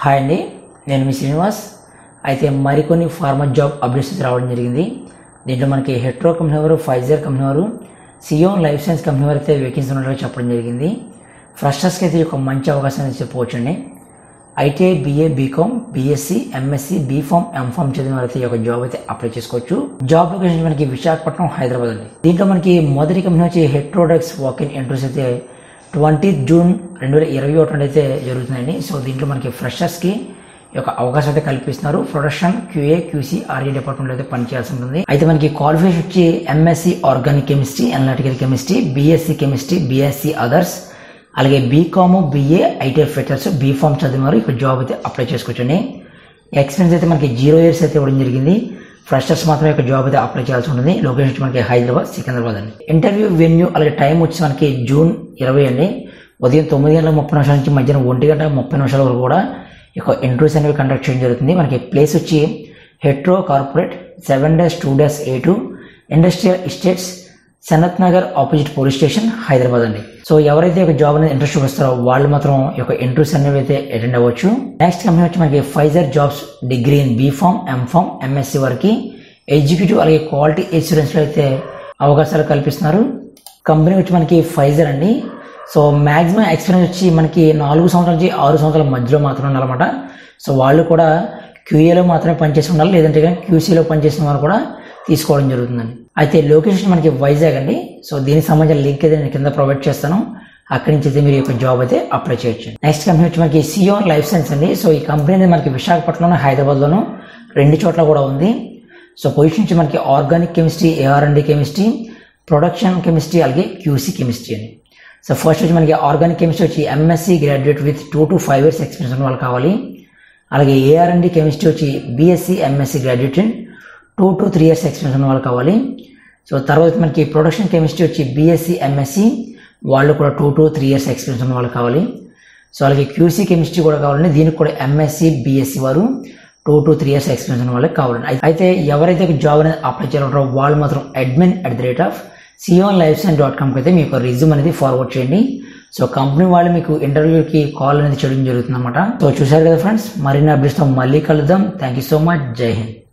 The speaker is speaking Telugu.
హాయ్ అండి నేను మీ శ్రీనివాస్ అయితే మరికొన్ని ఫార్మర్ జాబ్ అప్డేట్స్ అయితే రావడం జరిగింది దీంట్లో మనకి హెట్రో కంపెనీ వారు ఫైజర్ కంపెనీ వారు సియోన్ లైఫ్ సైన్స్ కంపెనీ వారు అయితే వేకెన్సీ ఉన్నట్లు చెప్పడం జరిగింది ఫ్రెషర్స్కి అయితే ఒక మంచి అవకాశం అయితే చెప్పవచ్చండి ITI BA BCom BSc MSc BPharm MPharm చదివిన వారైతే ఈ యొక్క జాబ్ అయితే అప్లై చేసుకోవచ్చు జాబ్ లొకేషన్ మనకి విశాఖపట్నం హైదరాబాద్ అండి దీంట్లో మనకి మొదటి కంపెనీ వచ్చి హెట్రోడక్స్ వాక్ ఇన్ ఇంటర్వ్యూస్ అయితే ట్వంటీ జూన్ రెండు వేల ఇరవై ఒకటి అయితే జరుగుతుందండి సో దీంట్లో మనకి ఫ్రెషర్స్కి ఈ యొక్క అవకాశం అయితే కల్పిస్తున్నారు production QA QC RA department అయితే పనిచేయాల్సి ఉంటుంది అయితే మనకి క్వాలిఫికేషన్ వచ్చి MSc organic chemistry analytical chemistry BSc chemistry BSc others అలాగే BCom BA ITI fitters BPharm చదివిన వారు ఇక్కడ జాబ్ అయితే అప్లై చేసుకోవచ్చండి ఎక్స్పీరియన్స్ అయితే మనకి జీరో ఇయర్స్ అయితే ఇవ్వడం జరిగింది ఫ్రెషర్స్ మాత్రమే ఇక్కడ జాబ్ అయితే అప్లై చేయాల్సి ఉంటుంది లొకేషన్ వచ్చి మనకి హైదరాబాద్ సికింద్రాబాద్ అండి ఇంటర్వ్యూ వెన్యూ అలాగే టైం వచ్చి మనకి జూన్ ఇరవై అండి ఉదయం తొమ్మిది గంటల ముప్పై నిమిషాల నుంచి మధ్యాహ్నం ఒంటి గంట ముప్పై నిమిషాల వరకు కూడా ఈ యొక్క ఇంటర్వ్యూస్ అనేవి కండక్ట్ చేయడం జరుగుతుంది మనకి ప్లేస్ వచ్చి Hetero corporate seven dash two dash A two industrial estates Sanath Nagar opposite police station Hyderabad అండి సో ఎవరైతే ఒక జాబ్ అనేది ఇంట్రెస్ట్ చూపిస్తారో వాళ్ళు మాత్రం ఈ యొక్క ఇంటర్వ్యూస్ అనేవి అయితే అటెండ్ అవ్వచ్చు నెక్స్ట్ కంపెనీ వచ్చి మనకి Pfizer jobs degree in BPharm MPharm MSc వరకు ఎగ్జిక్యూటివ్ అలాగే క్వాలిటీ ఇన్సూరెన్స్ లో అయితే అవకాశాలు కల్పిస్తున్నారు కంపెనీ వచ్చి మనకి ఫైజర్ అండి సో మాక్సిమం ఎక్స్పీరియన్స్ వచ్చి మనకి నాలుగు సంవత్సరాల నుంచి ఆరు సంవత్సరాల మధ్యలో మాత్రమే ఉండాలన్నమాట సో వాళ్ళు కూడా క్యూఏలో మాత్రమే పనిచేసి ఉండాలి లేదంటే కానీ క్యూసీలో పనిచేసిన వారు కూడా తీసుకోవడం జరుగుతుందండి అయితే లొకేషన్ మనకి వైజాగ్ అండి సో దీనికి సంబంధించిన లింక్ అయితే నేను కింద ప్రొవైడ్ చేస్తాను అక్కడి నుంచి అయితే మీరు ఈ యొక్క జాబ్ అయితే అప్లై చేయొచ్చు నెక్స్ట్ కంపెనీ వచ్చి మనకి సియోన్ లైఫ్ సైన్స్ అండి సో ఈ కంపెనీ అనేది మనకి విశాఖపట్నంలో హైదరాబాద్లోను రెండు చోట్ల కూడా ఉంది సో పొజిషన్ వచ్చి మనకి organic chemistry AR and chemistry production chemistry అలాగే క్యూసీ కెమిస్ట్రీ అని సో ఫస్ట్ వచ్చి మనకి ఆర్గానిక్ కెమిస్ట్రీ వచ్చి MSc graduate with two to five years experience ఉన్న వాళ్ళు కావాలి అలాగే ఏఆర్ అండ్ కెమిస్ట్రీ వచ్చి BSc MSc graduate two to three years experience ఉన్న వాళ్ళు కావాలి సో తర్వాత మనకి ప్రొడక్షన్ కెమిస్ట్రీ వచ్చి బీఎస్సీ ఎంఎస్సీ వాళ్ళు కూడా two to three years experience ఉన్న వాళ్ళు కావాలి సో అలాగే క్యూసీ కెమిస్ట్రీ కూడా కావాలండి దీనికి కూడా ఎంఎస్సీ బీఎస్సీ వారు two to three years experience ఉన్న వాళ్ళకి కావాలండి అయి- అయితే ఎవరైతే జాబ్ అనేది అప్లై చేయాలంటారో వాళ్ళు మాత్రం admin at the rate of Zion life sign dot కామ్కి అయితే మీకు రిజ్యూమ్ అనేది ఫార్వర్డ్ చేయండి సో కంపెనీ వాళ్ళు మీకు ఇంటర్వ్యూకి కాల్ అనేది చేయడం జరుగుతుంది అనమాట సో చూసారు కదా ఫ్రెండ్స్ మరిన్ని అప్డేట్స్తో మళ్ళీ కలుద్దాం థ్యాంక్ యూ సో మచ్ జై హింద్